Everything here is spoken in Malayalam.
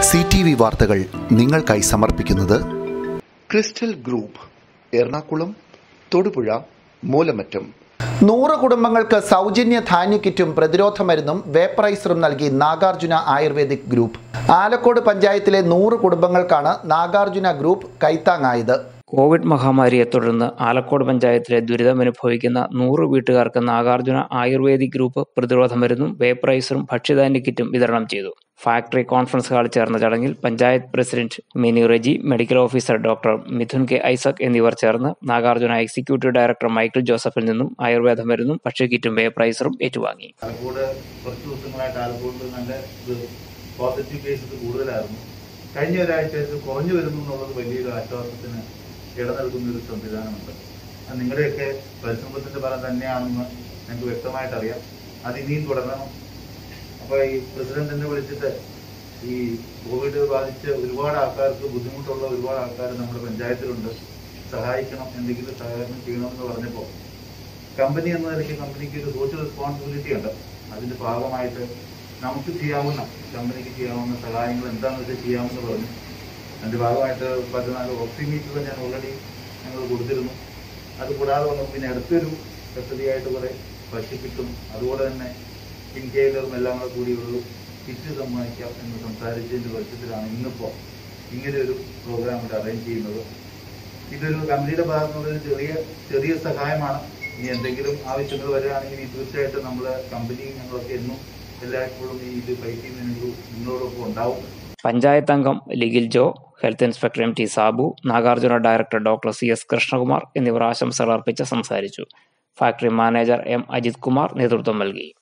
സി ടി വി വാർത്തകൾ നിങ്ങൾക്കായി സമർപ്പിക്കുന്നത് ക്രിസ്റ്റൽ ഗ്രൂപ്പ് എറണാകുളം തൊടുപുഴ മൂലമറ്റം നൂറ് കുടുംബങ്ങൾക്ക് സൗജന്യ ധാന്യ കിറ്റും പ്രതിരോധ മരുന്നും വേപ്പറൈസറും നൽകി നാഗാർജുന ആയുർവേദിക് ഗ്രൂപ്പ് ആലക്കോട് പഞ്ചായത്തിലെ നൂറ് കുടുംബങ്ങൾക്കാണ് നാഗാർജുന ഗ്രൂപ്പ് കൈത്താങ്ങായത് കോവിഡ് മഹാമാരിയെ തുടർന്ന് ആലക്കോട് പഞ്ചായത്തിലെ ദുരിതമനുഭവിക്കുന്ന നൂറ് വീട്ടുകാർക്ക് നാഗാർജുന ആയുർവേദിക് ഗ്രൂപ്പ് പ്രതിരോധ മരുന്നും വേപ്പറൈസറും ഭക്ഷ്യധാന്യ കിറ്റും വിതരണം ചെയ്തു ഫാക്ടറി കോൺഫറൻസ് ഹാളിൽ ചേർന്ന ചടങ്ങിൽ panchayat president Mini Reji medical officer doctor Mithun K Isaac എന്നിവർ ചേർന്ന് നാഗാർജുന എക്സിക്യൂട്ടീവ് ഡയറക്ടർ മൈക്കിൾ ജോസഫിൽ നിന്നും ആയുർവേദ മരുന്നും ഭക്ഷ്യക്കിറ്റും വേപ്പറൈസറും ഏറ്റുവാങ്ങി ആലക്കോട് കുറച്ച് ദിവസങ്ങളായിട്ട് ആലക്കോട് നല്ല ഇത് പോസിറ്റീവ് കേസസ് കൂടുതലായിരുന്നു കഴിഞ്ഞ ഒരാഴ്ച ഇത് കുറഞ്ഞു വരുന്നു എന്നുള്ളത് വലിയൊരു ആശ്വാസത്തിന് ഇട നൽകുന്ന ഒരു സംവിധാനമുണ്ട് അത് നിങ്ങളുടെയൊക്കെ പരിശ്രമത്തിന്റെ ഫലം തന്നെയാണെന്ന് ഞങ്ങൾക്ക് വ്യക്തമായിട്ട് അറിയാം അത് ഇനിയും തുടരണം അപ്പൊ ഈ പ്രസിഡന്റിനെ വിളിച്ചിട്ട് ഈ കോവിഡ് ബാധിച്ച് ഒരുപാട് ആൾക്കാർക്ക് ബുദ്ധിമുട്ടുള്ള ഒരുപാട് ആൾക്കാർ നമ്മുടെ പഞ്ചായത്തിലുണ്ട് സഹായിക്കണം എന്തെങ്കിലും സഹായം ചെയ്യണമെന്ന് പറഞ്ഞപ്പോൾ കമ്പനി എന്ന നിലയ്ക്ക് കമ്പനിക്ക് ഒരു സോഷ്യൽ റെസ്പോൺസിബിലിറ്റി ഉണ്ട് അതിന്റെ ഭാഗമായിട്ട് നമുക്ക് ചെയ്യാവുന്ന കമ്പനിക്ക് ചെയ്യാവുന്ന സഹായങ്ങൾ എന്താണെന്ന് വെച്ചാൽ ചെയ്യാമെന്ന് പറഞ്ഞു അതിന്റെ ഭാഗമായിട്ട് പതിനാല് ഓക്സിമീറ്റർ ഞാൻ ഓൾറെഡി ഞങ്ങൾ കൊടുത്തിരുന്നു അത് കൂടാതെ വന്നു പിന്നെ അടുത്തൊരു പദ്ധതിയായിട്ട് കുറെ പശുപ്പിക്കും അതുപോലെ തന്നെ ഇൻഹേലറും എല്ലാം കൂടെ കൂടിയുള്ളൂ കിറ്റ് സമ്മാനിക്കാം എന്ന് സംസാരിച്ചതിന്റെ വെളിച്ചത്തിലാണ് ഇന്നിപ്പോ ഇങ്ങനെ ഒരു പ്രോഗ്രാം ഇവിടെ അറേഞ്ച് ചെയ്യുന്നത് ഇതൊരു കമ്പനിയുടെ ഭാഗത്തുനിന്നുള്ള ഒരു ചെറിയ ചെറിയ സഹായമാണ് ഇനി എന്തെങ്കിലും ആവശ്യങ്ങൾ വരികയാണെങ്കിൽ ഇനി തീർച്ചയായിട്ടും നമ്മൾ കമ്പനി ഞങ്ങളൊക്കെ എന്നും എല്ലായ്പ്പോഴും ഈ ഇത് ഫൈറ്റ് ചെയ്യുന്നതിന് നിങ്ങളോടൊപ്പം ഉണ്ടാവും പഞ്ചായത്ത് അംഗം ലിഗിൽ ജോ health inspector M T Sabu Nagarjuna director doctor C S Krishnakumar എന്നിവർ ആശംസകൾ അർപ്പിച്ച് സംസാരിച്ചു factory manager M Ajith Kumar നേതൃത്വം നൽകി